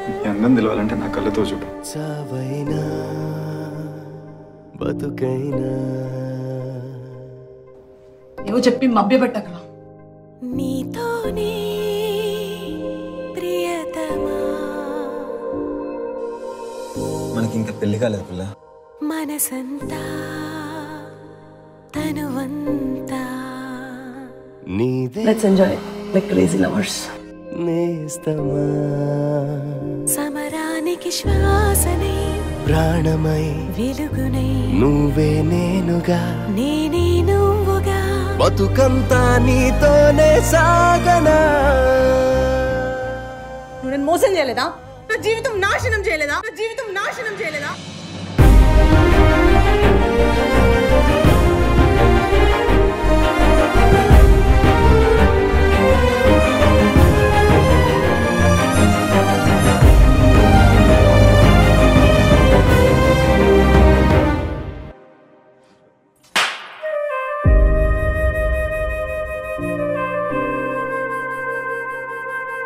ఈ అందం తెలవాలంటే నా కళ్ళతో చూడు చావైనా బతుకైనా ఏవో చెప్పి మభ్యపెట్టకరా నీతోనే ప్రియతమా మనకి ఇంకా పెళ్లి కాలేదు పిల్ల మనసంతా తనువంతా నీదే let's enjoy like crazy lovers నేస్తమా సమరానికి శ్వాసనే ప్రాణమై వెలుగునై నువ్వే నేనుగా నేనే నువ్వుగా బతుకంతా నీతోనే సాగనా నువ్వు నేను మోసం చేయలేదా నా జీవితం నాశనం చేయలేదా నా జీవితం నాశనం చేయలేదా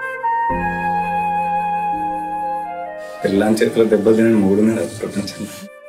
పిల్లని చేతిలో దెబ్బలు తినని మూడున్నాడు ప్రపంచంలో